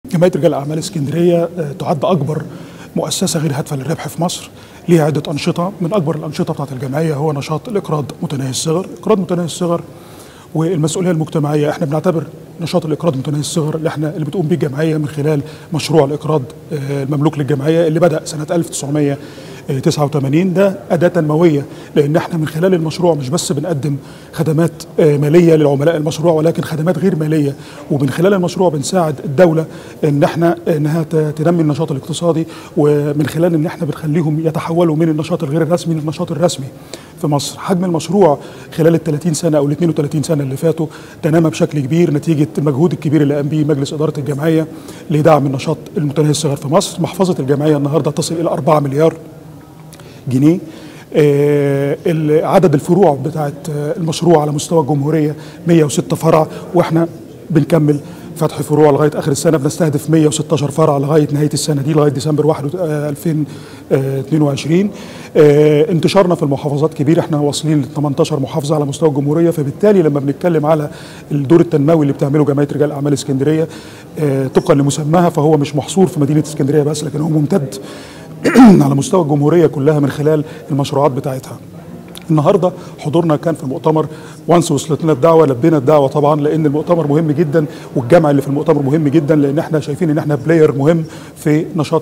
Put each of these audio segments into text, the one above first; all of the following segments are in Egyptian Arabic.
جمعيه رجال اعمال اسكندريه تعد اكبر مؤسسه غير هادفه للربح في مصر ليها عده انشطه من اكبر الانشطه بتاعت الجمعيه هو نشاط الاقراض متناهي الصغر اقراض متناهي الصغر والمسؤوليه المجتمعيه احنا بنعتبر نشاط الاقراض متناهي الصغر اللي احنا اللي بتقوم بيه الجمعيه من خلال مشروع الاقراض المملوك للجمعيه اللي بدا سنه 1989 ده اداه تنمويه لان احنا من خلال المشروع مش بس بنقدم خدمات ماليه للعملاء المشروع ولكن خدمات غير ماليه ومن خلال المشروع بنساعد الدوله ان احنا انها تنمي النشاط الاقتصادي ومن خلال ان احنا بنخليهم يتحولوا من النشاط الغير الرسمي للنشاط الرسمي في مصر حجم المشروع خلال ال 30 سنه او ال 32 سنه اللي فاتوا تنامى بشكل كبير نتيجه المجهود الكبير اللي قام به مجلس اداره الجمعيه لدعم النشاط المتناهي الصغر في مصر محفظه الجمعيه النهارده تصل الى 4 مليار جنيه آه عدد الفروع بتاعت المشروع على مستوى الجمهوريه 106 فرع واحنا بنكمل فتح فروع لغايه اخر السنه بنستهدف 116 فرع لغايه نهايه السنه دي لغايه ديسمبر 1 2022 آه انتشارنا في المحافظات كبير احنا واصلين ل 18 محافظه على مستوى الجمهوريه فبالتالي لما بنتكلم على الدور التنموي اللي بتعمله جمعيه رجال اعمال اسكندريه آه طبقا لمسماها فهو مش محصور في مدينه اسكندريه بس لكن هو ممتد على مستوى الجمهوريه كلها من خلال المشروعات بتاعتها النهارده حضورنا كان في المؤتمر وانس وصلت لنا الدعوه لبينا الدعوه طبعا لان المؤتمر مهم جدا والجمع اللي في المؤتمر مهم جدا لان احنا شايفين ان احنا بلاير مهم في نشاط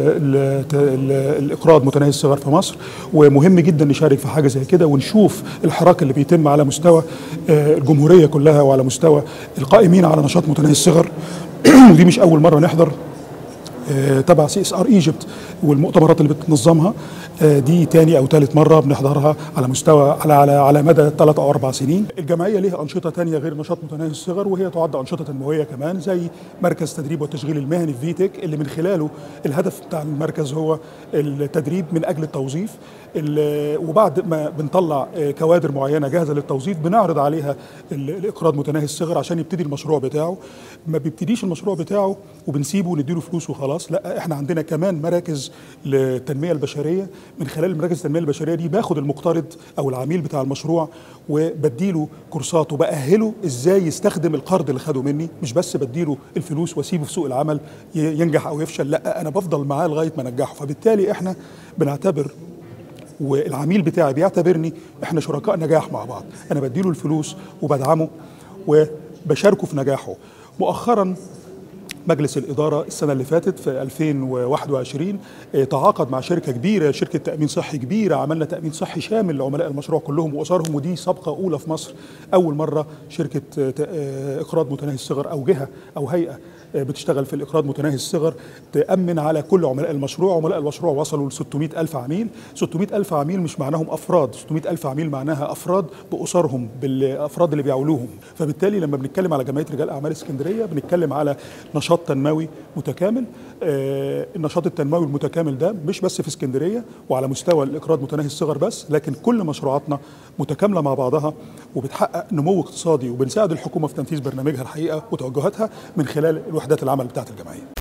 الاقراض متناهي الصغر في مصر ومهم جدا نشارك في حاجه زي كده ونشوف الحراك اللي بيتم على مستوى الجمهوريه كلها وعلى مستوى القائمين على نشاط متناهي الصغر ودي مش اول مره نحضر تبع سي اس ار ايجيبت والمؤتمرات اللي بتنظمها دي تاني او ثالث مره بنحضرها على مستوى على على على مدى ثلاث او اربع سنين الجمعيه ليها انشطه تانية غير نشاط متناهي الصغر وهي تعد انشطه تنمويه كمان زي مركز تدريب والتشغيل المهني في فيتك اللي من خلاله الهدف بتاع المركز هو التدريب من اجل التوظيف وبعد ما بنطلع كوادر معينه جاهزه للتوظيف بنعرض عليها الاقراض متناهي الصغر عشان يبتدي المشروع بتاعه ما بيبتديش المشروع بتاعه وبنسيبه ونديله فلوس وخلاص لا احنا عندنا كمان مراكز للتنميه البشريه من خلال مراكز التنميه البشريه دي باخد المقترض او العميل بتاع المشروع وبديله كورسات وباهله ازاي يستخدم القرض اللي خده مني مش بس بديله الفلوس واسيبه في سوق العمل ينجح او يفشل لا انا بفضل معاه لغايه ما انجحه فبالتالي احنا بنعتبر والعميل بتاعي بيعتبرني احنا شركاء نجاح مع بعض انا بديله الفلوس وبدعمه وبشاركه في نجاحه مؤخرا مجلس الإدارة السنة اللي فاتت في 2021 تعاقد مع شركة كبيرة شركة تأمين صحي كبيرة عملنا تأمين صحي شامل لعملاء المشروع كلهم وأسرهم ودي سابقة أولى في مصر أول مرة شركة إقراض متناهي الصغر أو جهة أو هيئة بتشتغل في الإقراض متناهي الصغر تأمن على كل عملاء المشروع عملاء المشروع وصلوا ل 600 ألف عميل 600 ألف عميل مش معناهم أفراد 600 ألف عميل معناها أفراد بأسرهم بالأفراد اللي بيعولوهم فبالتالي لما بنتكلم على جمعية رجال أعمال اسكندرية بنتكلم على نشاط تنموي متكامل آه النشاط التنموي المتكامل ده مش بس في اسكندريه وعلى مستوى الاقراض متناهي الصغر بس لكن كل مشروعاتنا متكامله مع بعضها وبتحقق نمو اقتصادي وبنساعد الحكومه في تنفيذ برنامجها الحقيقه وتوجهاتها من خلال وحدات العمل بتاعت الجمعيه